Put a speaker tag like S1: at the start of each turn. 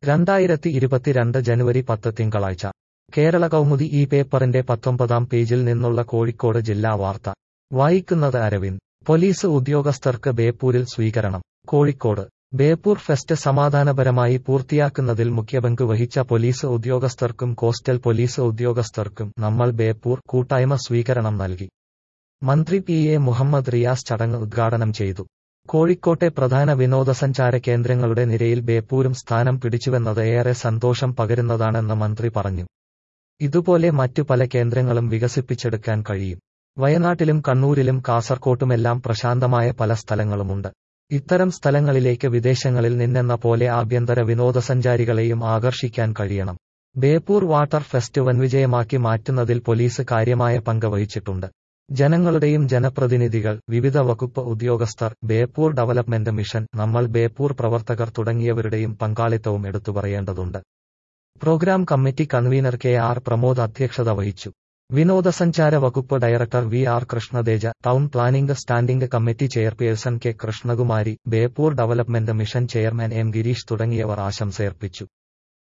S1: രണ്ടായിരത്തി ഇരുപത്തിരണ്ട് ജനുവരി പത്ത് തിങ്കളാഴ്ച കേരള കൗമുദി ഈ പേപ്പറിന്റെ പത്തൊമ്പതാം പേജിൽ നിന്നുള്ള കോഴിക്കോട് ജില്ലാ വാർത്ത വായിക്കുന്നത് അരവിന്ദ് പോലീസ് ഉദ്യോഗസ്ഥർക്ക് ബേപ്പൂരിൽ സ്വീകരണം കോഴിക്കോട് ബേപ്പൂർ ഫെസ്റ്റ് സമാധാനപരമായി പൂർത്തിയാക്കുന്നതിൽ മുഖ്യപങ്ക് വഹിച്ച പോലീസ് ഉദ്യോഗസ്ഥർക്കും കോസ്റ്റൽ പോലീസ് ഉദ്യോഗസ്ഥർക്കും നമ്മൾ ബേപ്പൂർ കൂട്ടായ്മ സ്വീകരണം നൽകി മന്ത്രി പി എ മുഹമ്മദ് റിയാസ് ചടങ്ങ് ഉദ്ഘാടനം ചെയ്തു കോഴിക്കോട്ടെ പ്രധാന വിനോദസഞ്ചാര കേന്ദ്രങ്ങളുടെ നിരയിൽ ബേപ്പൂരും സ്ഥാനം പിടിച്ചുവെന്നത് ഏറെ സന്തോഷം പകരുന്നതാണെന്ന് മന്ത്രി പറഞ്ഞു ഇതുപോലെ മറ്റു പല കേന്ദ്രങ്ങളും വികസിപ്പിച്ചെടുക്കാൻ കഴിയും വയനാട്ടിലും കണ്ണൂരിലും കാസർകോട്ടുമെല്ലാം പ്രശാന്തമായ പല സ്ഥലങ്ങളുമുണ്ട് ഇത്തരം സ്ഥലങ്ങളിലേക്ക് വിദേശങ്ങളിൽ നിന്നെന്ന പോലെ ആഭ്യന്തര വിനോദസഞ്ചാരികളെയും ആകർഷിക്കാൻ കഴിയണം ബേപ്പൂർ വാട്ടർ ഫെസ്റ്റ് വൻവിജയമാക്കി മാറ്റുന്നതിൽ പോലീസ് കാര്യമായ പങ്ക് വഹിച്ചിട്ടുണ്ട് ജനങ്ങളുടെയും ജനപ്രതിനിധികൾ വിവിധ വകുപ്പ് ഉദ്യോഗസ്ഥർ ബേപ്പൂർ ഡെവലപ്മെന്റ് മിഷൻ നമ്മൾ ബേപ്പൂർ പ്രവർത്തകർ തുടങ്ങിയവരുടെയും പങ്കാളിത്തവും എടുത്തുപറയേണ്ടതുണ്ട് programme committee convener K R Pramod അധ്യക്ഷത വഹിച്ചു വിനോദസഞ്ചാര വകുപ്പ് director V R Krishnateja town planning standing committee chairperson K Krishnakumari Beypore development mission chairman M Gireesh തുടങ്ങിയവർ ആശംസയർപ്പിച്ചു